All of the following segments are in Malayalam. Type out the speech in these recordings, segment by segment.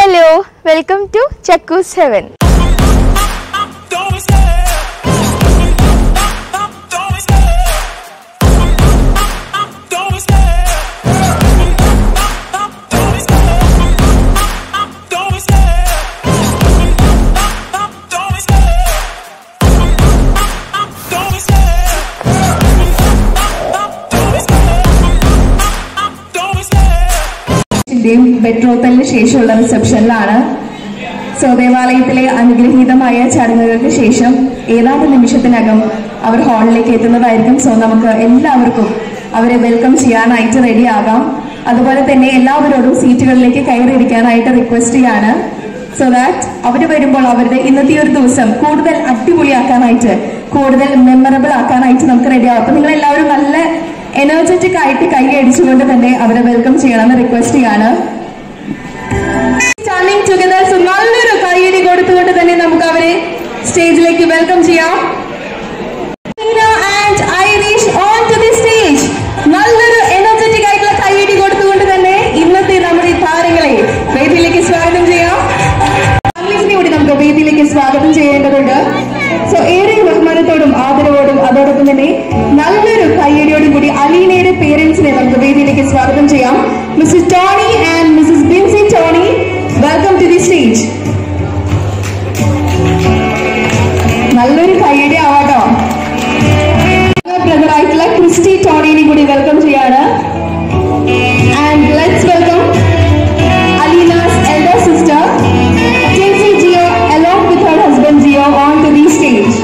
Hello, welcome to Chakku's Heaven. Don't stay. Don't stay. Don't stay. Don't stay. Don't stay. Don't stay. Don't stay. Don't stay. ന്റെയും ബെട്രോത്തലിന് ശേഷമുള്ള റിസപ്ഷനിലാണ് സോ ദേവാലയത്തിലെ അനുഗ്രഹീതമായ ചടങ്ങുകൾക്ക് ശേഷം ഏതാനും നിമിഷത്തിനകം അവർ ഹാളിലേക്ക് എത്തുന്നതായിരിക്കും സോ നമുക്ക് എല്ലാവർക്കും അവരെ വെൽക്കം ചെയ്യാനായിട്ട് റെഡി ആകാം അതുപോലെ തന്നെ എല്ലാവരോടും സീറ്റുകളിലേക്ക് കയറിയിരിക്കാനായിട്ട് റിക്വസ്റ്റ് ചെയ്യാണ് സോ ദാറ്റ് അവർ വരുമ്പോൾ അവരുടെ ഇന്നത്തെ ഒരു ദിവസം കൂടുതൽ അടിപൊളിയാക്കാനായിട്ട് കൂടുതൽ മെമ്മറബിൾ ആക്കാനായിട്ട് നമുക്ക് റെഡി ആവും അപ്പൊ നിങ്ങൾ എല്ലാവരും നല്ല എനർജറ്റിക് ആയിട്ട് കൈ അടിച്ചുകൊണ്ട് തന്നെ അവരെ വെൽക്കം ചെയ്യണമെന്ന് റിക്വസ്റ്റ് ചെയ്യാണ് സ്റ്റാൻഡിങ് ടുഗദർ സോ നല്ലൊരു കൈയടി കൊടുത്തുകൊണ്ട് തന്നെ നമുക്ക് അവരെ സ്റ്റേജിലേക്ക് വെൽക്കം ചെയ്യാം and Irish on to the stage നല്ലൊരു എനർജറ്റിക് ആയിട്ടുള്ള കൈയടി കൊടുത്തുകൊണ്ട് തന്നെ ഇന്നത്തെ നമ്മുടെ ഈ താരങ്ങളെ വേദിയിലേക്ക് സ്വാഗതം ചെയ്യാം ഫാമിലീസിനെ കൂടി നമുക്ക് വേദിയിലേക്ക് സ്വാഗതം ചെയ്യേണ്ടതുണ്ട് സോ ഏറെ ബഹുമാനത്തോടും ആദരവോടും അതോടൊപ്പം തന്നെ നല്ലൊരു കയ്യടിയോടും കൂടി അലീനയുടെ പേരൻസിനെ നമുക്ക് വേദിയിലേക്ക് സ്വാഗതം ചെയ്യാം Mrs Tony and Mrs Binsy Tony welcome to the stage നല്ലൊരു കയ്യടി ആവാട്ടോ ബ്രദർ ആയിട്ടുള്ള ക്രിസ്റ്റി ടോണിനെ കൂടി വെൽക്കം ചെയ്യാണ് and let's welcome Alina's elder sister, Jesse Gio, along with her husband Gio, onto the stage.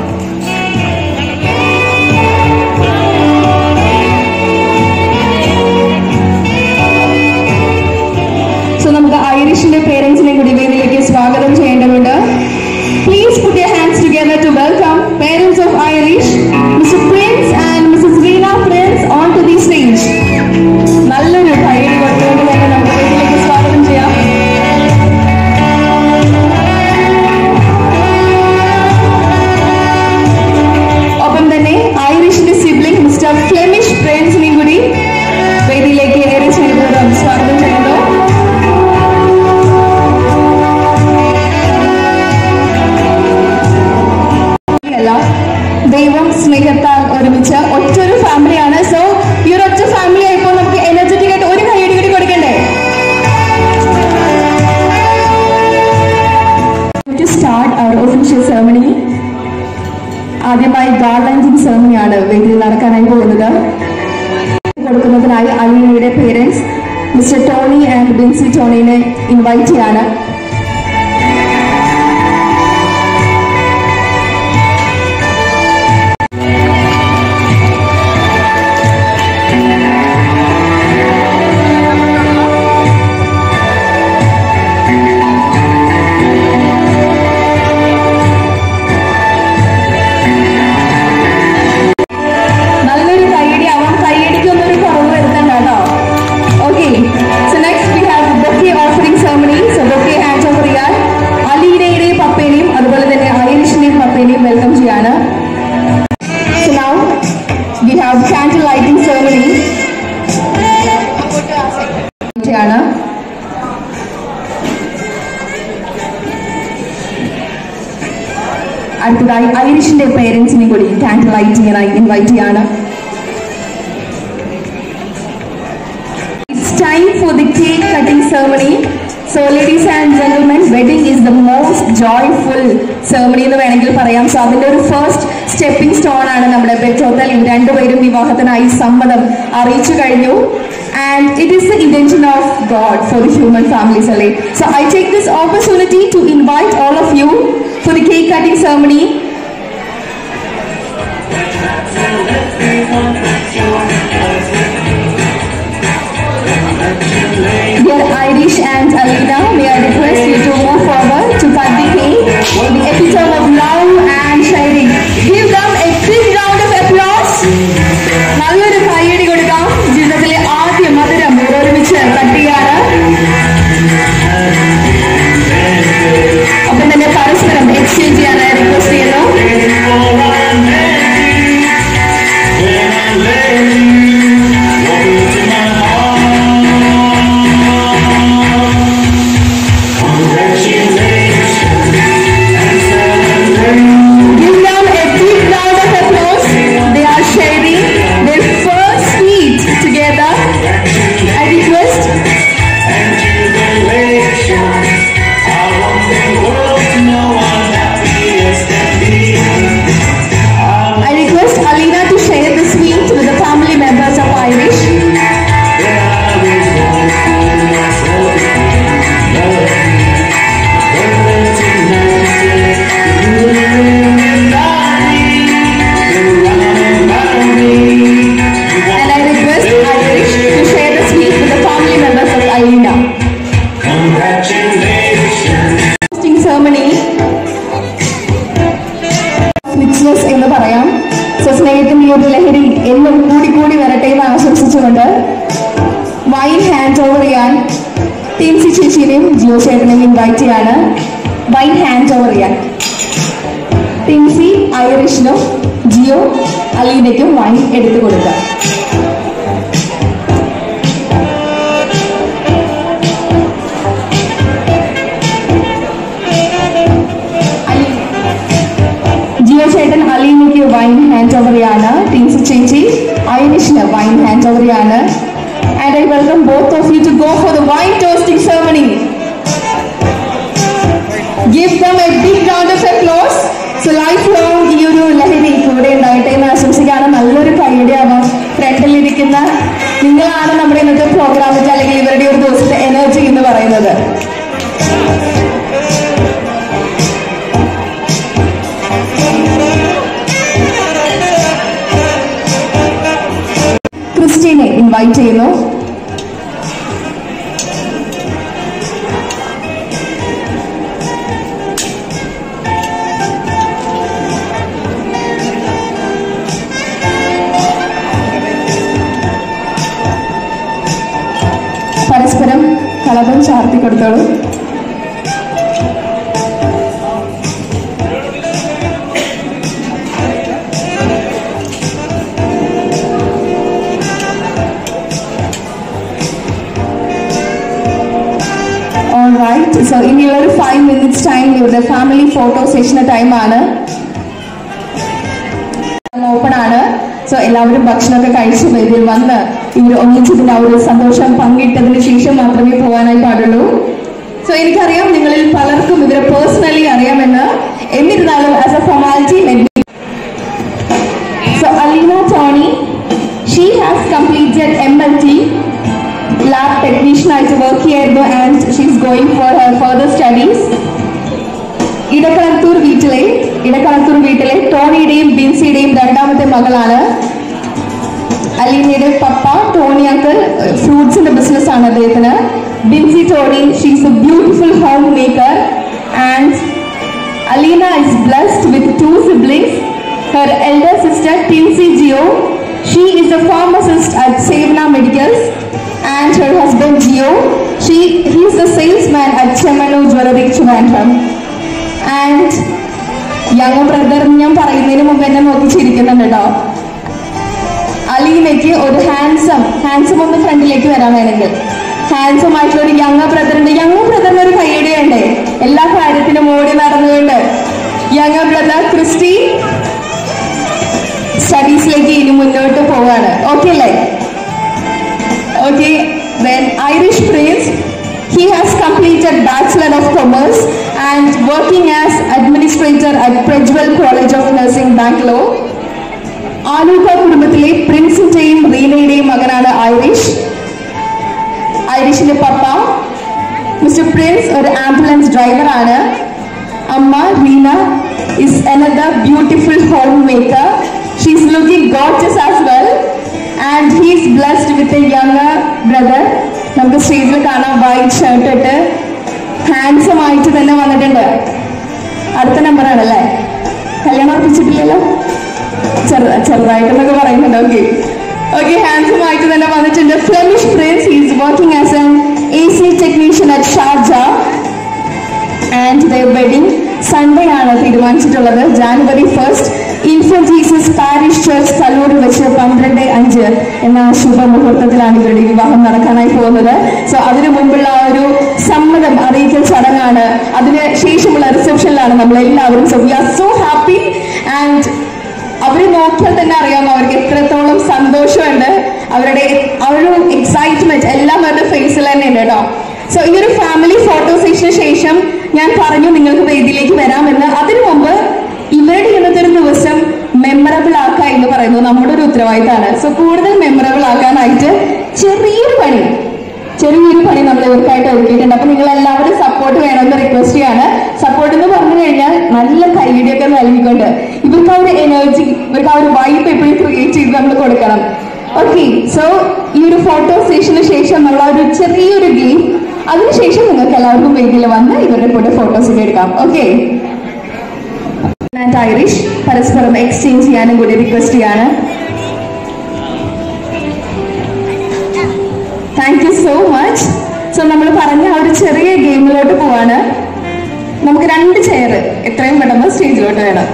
So നമുക്ക് ഐറിഷിന്റെ പേരൻസിനെ കൂടി വേദിയിലേക്ക് സ്വാഗതം ചെയ്യേണ്ടതുണ്ട് please put your hands together to welcome parents of Irish Mr Prince and Mrs Reena Prince on to the stage നല്ലൊരു കൈയ്യടി കൊടുത്തുകൊണ്ട് തന്നെ നമുക്ക് വേദിയിലേക്ക് സ്വാഗതം ചെയ്യാം ഒപ്പം തന്നെ ഐറിഷിന്റെ സിബ്ലിംഗ് മിസ്റ്റർ ഫ്ലെമിഷ് ഫ്രണ്ട്സിനെയും കൂടി വേദിയിലേക്ക് ഏറെ സ്നേഹപൂർവ്വം സ്വാഗതം ചെയ്യുന്നു അല്ല ദൈവം സ്നേഹത്താൽ ഒരുമിച്ച് ഒറ്റൊരു ഫാമിലിയാണ് സോ ഈ ഒരു ഒറ്റ ഫാമിലി ആയപ്പോൾ നമുക്ക് എനർജറ്റിക് ആയിട്ട് ഒരു കൈയടി കൂടി കൊടുക്കണ്ടേ to start our official ceremony ആദ്യമായി ഗാർലൻഡിംഗ് സെറമണിയാണ് വേദിയിൽ നടക്കാനായി പോകുന്നത് കൊടുക്കുന്നതിനായി അലീനയുടെ parents Mr Tony and Binsy ടോണിനെ ഇൻവൈറ്റ് ചെയ്യാണ് നല്ലൊരു കൈയടി ആവാം കൈയടിക്കൊന്നും ഒരു കുറവ് വരുത്തണ്ട കേട്ടോ okay so next we have bouquet offering ceremony so bouquet hand off ചെയ്യാൻ അലീനയുടെയും പപ്പേനെയും അതുപോലെ തന്നെ ഐറിഷിന്റെയും പപ്പേനെയും വെൽക്കം ചെയ്യാണ് so now we have candle lighting ceremony ആണ് അടുത്തതായി ഐറിഷിന്റെ പേരൻസിനെ കൂടി കാൻഡിൽ ലൈറ്റ് ചെയ്യാനായി ഇൻവൈറ്റ് ചെയ്യാണ് It's time for the cake cutting ceremony. So ladies and gentlemen, wedding is the most joyful ceremony എന്ന് വേണമെങ്കിൽ പറയാം സോ അതിന്റെ ഒരു ഫസ്റ്റ് സ്റ്റെപ്പിംഗ് സ്റ്റോൺ ആണ് നമ്മുടെ ബെറ്റോത്തൽ ഇവർ രണ്ടുപേരും വിവാഹത്തിനായി സമ്മതം അറിയിച്ചു കഴിഞ്ഞു and it is the intention of God for the human families അല്ലേ so I take this opportunity to invite all of you for the cake cutting ceremony Dear Irish and Alina, may I request you to move forward to cut the cake, the epitome of love and sharing. Give them a big round of applause. നല്ലൊരു കൈയടി കൊടുക്കാം ജീവിതത്തിലെ ആദ്യ മധുരം ഇവർ ഒരുമിച്ച് കട്ടിയാണ് ഒപ്പം തന്നെ പരസ്പരം എക്സ്ചേഞ്ച് ചെയ്യാനായി റിക്വസ്റ്റ് ചെയ്യുന്നു Hosting ceremony സ്വിച്ച്ലെസ് എന്ന് പറയാം സോ സ്നേഹത്തിന്റെ ഈ ഒരു ലഹരി എന്നും കൂടി കൂടി വരട്ടെ എന്ന് ആശംസിച്ചുകൊണ്ട് വൈൻ ഹാൻഡ് ഓവർ ചെയ്യാൻ ടീംസി ചേച്ചിനെയും ജിയോ ചേട്ടനെയും ഇൻവൈറ്റ് ചെയ്യാണ് വൈൻ ഹാൻഡ് ഓവർ ചെയ്യാൻ ടിൻസി ഐറിഷിനും ജിയോ അലീനയ്ക്കും വൈൻ എടുത്തു കൊടുക്കുക അലി ജിയോ ചേട്ടൻ അലീനയ്ക്ക് വൈൻ ഹാൻഡ് ഓവർ ചെയ്യാണ് ടിൻസി ചേച്ചി ഐറിഷിന് വൈൻ ഹാൻഡ് ഓവർ ചെയ്യാണ് and I welcome both of you to go for the wine toasting ceremony give them a big round of applause so life long ഈ ഒരു ലഹരി കൂടെ ഉണ്ടായിട്ടെ എന്ന് ആശംസിക്കുകയാണ് നല്ലൊരു കൈയുടെ ആവാം ഫ്രണ്ടിലിരിക്കുന്ന നിങ്ങളാണ് നമ്മുടെ ഇന്നത്തെ പ്രോഗ്രാമിന്റെ അല്ലെങ്കിൽ ഇവരുടെ ഒരു ദിവസത്തെ എനർജി എന്ന് പറയുന്നത് ക്രിസ്റ്റീനെ ഇൻവൈറ്റ് ചെയ്യുന്നു പരസ്പരം കളഭം ചാർത്തി കൊടുത്തോളൂ ഓൾറൈറ്റ് സോ ഇനിയുള്ള ഒരു ഫൈവ് മിനിറ്റ്സ് ടൈം ഇവരുടെ ഫാമിലി ഫോട്ടോ സെഷന് ടൈമാണ് ഓപ്പൺ ആണ് സോ എല്ലാവരും ഭക്ഷണമൊക്കെ കഴിച്ച് ഇതിൽ വന്ന് ഇവർ ഒന്നിച്ചതിന്റെ ആ ഒരു സന്തോഷം പങ്കിട്ടതിന് ശേഷം മാത്രമേ പോകാനായി പാടുള്ളൂ സോ എനിക്കറിയാം നിങ്ങളിൽ പലർക്കും ഇവരെ പേഴ്സണലി അറിയാമെന്ന് എന്നിരുന്നാലും as a formality so Alina Tony she has completed M L T lab technician ആയിട്ട് വർക്ക് ചെയ്യായിരുന്നു and she's going for her further studies Edakkalathur വീട്ടിലെ ഇടക്കളത്തൂർ വീട്ടിലെ ടോണിയുടെയും ബിൻസിയുടെയും രണ്ടാമത്തെ മകളാണ് അലീനയുടെ പപ്പ ടോണി അങ്കിൾ ഫ്രൂട്ട്സിന്റെ ബിസിനസ് ആണ് അദ്ദേഹത്തിന് Binsy Tony she's a beautiful home maker and Alina is blessed with two siblings her elder sister Tincy Gio she is a pharmacist at Sevana medicals and her husband Gio she he is the salesman at Chemmanur jewellery Trivandrum and young brother ഞാൻ പറയുന്നതിന് മുമ്പ് എന്നെ നോക്കി ചിരിക്കുന്നുണ്ട് കേട്ടോ അലീനയ്ക്ക് ഒരു ഹാൻസം ഹാൻസം ഒന്ന് ഫ്രണ്ടിലേക്ക് വരാൻ വേണമെങ്കിൽ ഹാൻസം ആയിട്ടുള്ള ഒരു യങ് ബ്രദർ ഉണ്ട് യങ് ബ്രദറിന് ഒരു കൈയടി വേണ്ടേ എല്ലാ കാര്യത്തിനും ഓടി നടന്നുകൊണ്ട് യങ് ബ്രദർ ക്രിസ്റ്റി സ്റ്റഡീസിലേക്ക് ഇനി മുന്നോട്ട് പോവാണ് ഓക്കെ അല്ലേ okay then Irish Prince He has completed Bachelor of Commerce and working as administrator at Predwell College of Nursing, Bangalore. Alukka കുടുംബത്തിലെ പ്രിൻസിന്റെയും റീനയുടെയും മകനാണ് ഐറിഷ് ഐറിഷിന്റെ പപ്പ മിസ്റ്റർ പ്രിൻസ് ഒരു ആംബുലൻസ് ഡ്രൈവറാണ് അമ്മ Reena is another beautiful home maker she's looking gorgeous as well and he's blessed with a younger brother നമുക്ക് സ്റ്റേജിൽ കാണാം വൈറ്റ് ഷർട്ട് ഇട്ട് ഹാൻഡ്സം ആയിട്ട് തന്നെ വന്നിട്ടുണ്ട് അടുത്ത നമ്പറാണ് അല്ലേ കല്യാണം ഉറപ്പിച്ചിട്ടില്ലല്ലോ ചെറു ചെറുതായിട്ടെന്നൊക്കെ പറയുന്നുണ്ട് ഓക്കെ ഓക്കെ ഹാൻഡ്സം ആയിട്ട് തന്നെ വന്നിട്ടുണ്ട് Flemish Prince he's working as N A C technician at Sharjah and the wedding Sunday ആണ് തീരുമാനിച്ചിട്ടുള്ളത് January first infant Jesus parish church Kallur വെച്ച് പന്ത്രണ്ട് അഞ്ച് എന്ന ശുഭമുഹൂർത്തത്തിലാണ് ഇവരുടെ വിവാഹം നടക്കാനായി പോകുന്നത് സോ അതിനു മുമ്പുള്ള ആ ഒരു സമ്മതം അറിയിക്കൽ ചടങ്ങാണ് അതിന് ശേഷമുള്ള റിസപ്ഷനിലാണ് നമ്മൾ എല്ലാവരും so we are so happy and അവരെ നോക്കിയാൽ തന്നെ അറിയാം അവർക്ക് എത്രത്തോളം സന്തോഷമുണ്ട് അവരുടെ ആ ഒരു എക്സൈറ്റ്മെന്റ് എല്ലാം അവരുടെ ഫേസിൽ തന്നെ ഉണ്ട് കേട്ടോ സോ ഈ ഒരു ഫാമിലി ഫോട്ടോ സെഷന് ശേഷം ഞാൻ പറഞ്ഞു നിങ്ങൾക്ക് വേദിയിലേക്ക് വരാമെന്ന് അതിനു മുമ്പ് ഇവരുടെ ഇന്നത്തെ ഒരു ദിവസം മെമ്മറബിൾ ആക്കുക എന്ന് പറയുന്നത് നമ്മുടെ ഒരു ഉത്തരവാദിത്തമാണ് സോ കൂടുതൽ മെമ്മറബിൾ ആക്കാനായിട്ട് ചെറിയൊരു പണി ചെറിയൊരു പണി നമ്മൾ ഇവർക്കായിട്ട് ഒരുക്കിയിട്ടുണ്ട് അപ്പൊ നിങ്ങൾ എല്ലാവരും സപ്പോർട്ട് വേണമെന്ന് റിക്വസ്റ്റ് ചെയ്യാണ് സപ്പോർട്ട് എന്ന് പറഞ്ഞു കഴിഞ്ഞാൽ നല്ല കൈയിടിയൊക്കെ നൽകിക്കൊണ്ട് ഇവർക്ക് ആ ഒരു എനർജി ഇവർക്ക് ആ ഒരു വൈബ് എപ്പോഴും ക്രിയേറ്റ് ചെയ്ത് നമ്മൾ കൊടുക്കണം ഓക്കെ സോ ഈ ഒരു ഫോട്ടോ സെഷന് ശേഷം നമ്മൾ ആ ഒരു ചെറിയൊരു ഗെയിം അതിനുശേഷം നിങ്ങൾക്ക് എല്ലാവർക്കും വേദിയിൽ വന്ന് ഇവരുടെ കൂടെ ഫോട്ടോസ് ഒക്കെ എടുക്കാം ഓക്കെ ആൻഡ് ഐറിഷ് പരസ്പരം എക്സ്ചേഞ്ച് ചെയ്യാനും കൂടി റിക്വസ്റ്റ് ചെയ്യാണ് thank you so much so നമ്മൾ പറഞ്ഞ ആ ഒരു ചെറിയ ഗെയിമിലോട്ട് പോവാണ് നമുക്ക് രണ്ട് ചെയർ എത്രയും പെട്ടെന്ന് സ്റ്റേജിലോട്ട് വേണം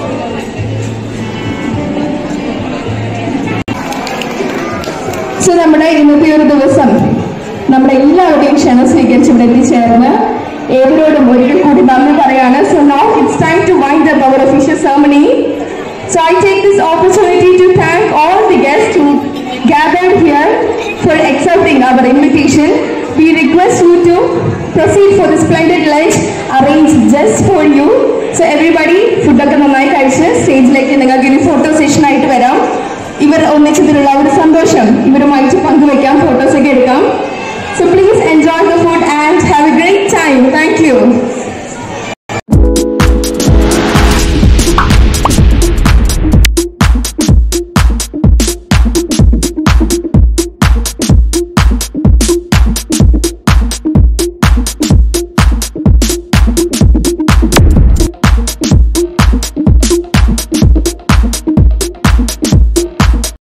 സോ നമ്മുടെ ഇന്നത്തെ ഒരു ദിവസം നമ്മുടെ എല്ലാവരുടെയും ക്ഷണം സ്വീകരിച്ച് ഇവിടെ എത്തിച്ചേർന്ന് ഏവരോടും ഒരിക്കൽ കൂടി നന്ദി പറയാണ് so now it's time to wind up our official ceremony so I take this opportunity to thank all the guest who gathered here for accepting our invitation. We request you to proceed for the splendid lunch arranged just for you. So everybody ഫുഡൊക്കെ നന്നായി കഴിച്ച് സ്റ്റേജിലേക്ക് നിങ്ങൾക്ക് ഇനി ഫോട്ടോ സെഷൻ ആയിട്ട് വരാം ഇവർ ഒന്നിച്ചതിലുള്ള ഒരു സന്തോഷം ഇവരുമായിട്ട് പങ്കുവെക്കാം ഫോട്ടോസ് ഒക്കെ എടുക്കാം so please enjoy the food and have a great time thank U